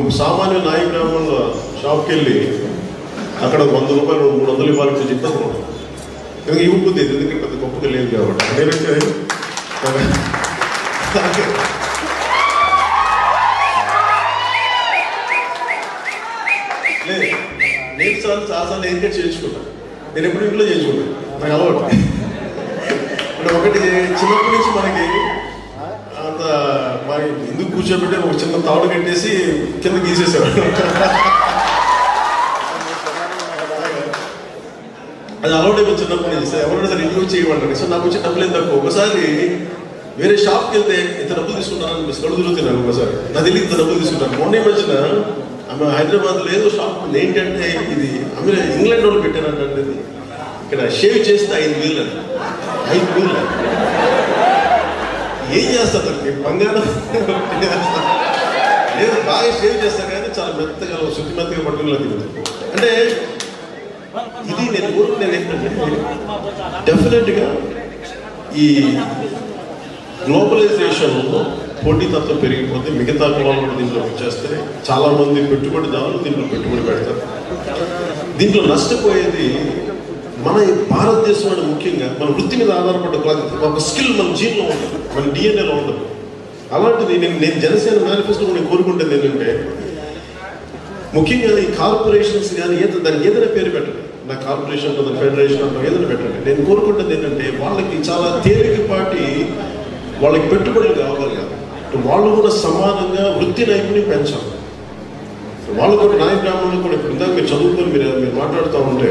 సామాన్య నాయ గ్రామంలో షాప్కి వెళ్ళి అక్కడ వంద రూపాయలు మూడు వందలు ఇవ్వాలంటే చెప్పాను ఇంకా ఇవ్వబుద్ది ఎందుకంటే పెద్ద గొప్పగా లేదు కాబట్టి నేనంటే లేదు నేను సార్లు చాలాసార్లు ఏం చేయించుకున్నాను నేను ఎప్పుడు ఇంట్లో చేయించుకున్నాను నాకు అలవాటు అంటే ఒకటి చిన్నప్పటి నుంచి మనకి అంత మా ఎందుకు కూర్చోబెట్టి ఒక చిన్న తాడు కట్టేసి కింద గీసేసేవాడు అది అలవాటు అయిపోయి చిన్నప్పటి నుంచి సార్ ఎవరైనా సరే ఇంటికి వచ్చి ఇవ్వండి సో నాకు వచ్చి డబ్బులు ఏం తక్కువ ఒకసారి వేరే షాప్కి వెళ్తే ఇంత డబ్బులు తీసుకుంటానని మిస్ కడుగులు తిన్నాను ఒకసారి నా తెలియదు ఇంత డబ్బులు తీసుకుంటాను మొన్న ఈ మధ్యన ఆమె హైదరాబాద్ లేదు షాప్ ఏంటంటే ఇది ఆమె ఇంగ్లాండ్ వాళ్ళు పెట్టారంటే ఇది ఇక్కడ షేవ్ చేస్తే ఐదు వేలు అంట ఐదు వేలు ఏం చేస్తారు దానికి బంగారం లేదు బాగా షేవ్ చేస్తారు కానీ చాలా మెత్తగా శుద్ధి మెత్తగా పట్టుకుని అంటే ఇది నేను ఊరు నేను ఏంటంటే డెఫినెట్గా ఈ గ్లోబలైజేషన్లో పోటీతత్వం పెరిగిపోతే మిగతా కులాలు కూడా దీంట్లో వచ్చేస్తే చాలా మంది పెట్టుబడిదారులు దీంట్లో పెట్టుబడి పెడతారు దీంట్లో నష్టపోయేది మన ఈ భారతదేశం అని ముఖ్యంగా మన వృత్తి మీద ఆధారపడ్డ కులాలు ఒక స్కిల్ మన జీన్లో ఉంటుంది మన డిఎన్ఏలో ఉండదు అలాంటిది నేను నేను జనసేన మేనిఫెస్టో నేను కోరుకుంటుంది ఏంటంటే ముఖ్యంగా ఈ కార్పొరేషన్స్ కానీ ఏదో దానికి ఏదైనా పేరు పెట్టండి నా కార్పొరేషన్ ఉంటుంది ఫెడరేషన్ అంటాం ఏదైనా పెట్టండి నేను కోరుకుంటుంది ఏంటంటే వాళ్ళకి చాలా తేలికపాటి వాళ్ళకి పెట్టుబడులు కావాలి కాదు వాళ్ళు కూడా సమానంగా వృత్తి నైపుణ్యం పెంచాలి వాళ్ళు కూడా నాయ బ్రాహ్మణులు కూడా ఇప్పుడు ఇందాక మీరు చదువుకొని మీరు మీరు మాట్లాడుతూ ఉంటే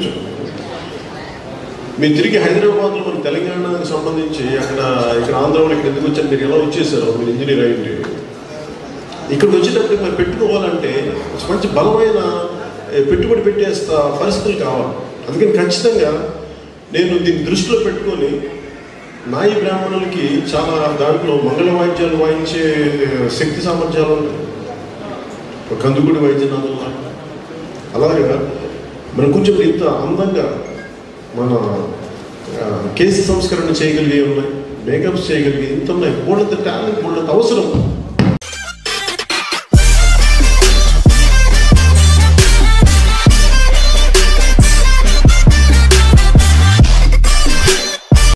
మీరు తిరిగి హైదరాబాద్లో మన తెలంగాణకు సంబంధించి అక్కడ ఇక్కడ ఆంధ్రాలో ఇక్కడ ఎందుకు వచ్చారు మీరు ఎలా వచ్చేసారు మీరు ఇంజనీర్ అయ్యింది ఇక్కడికి వచ్చేటప్పుడు మరి పెట్టుకోవాలంటే మంచి బలమైన ఏ, పెట్టుబడి పెట్టేస్త పరిస్థితులు కావాలి అందుకని ఖచ్చితంగా నేను దీన్ని దృష్టిలో పెట్టుకొని నాయి బ్రాహ్మణులకి చాలా దాంట్లో మంగళ వాయిద్యాలు వాయించే శక్తి సామర్థ్యాలు ఉంటాయి ఒక కందుకుడి వైద్యనాథం అలాగే మనం కొంచెం ఇంత అందంగా మన ఆ, కేసు సంస్కరణ చేయగలిగే ఉన్నాయి మేకప్స్ చేయగలిగే ఇంత ఉన్నాయి బోళ్ళంత టాలెంట్ బోళ్ళంత అవసరం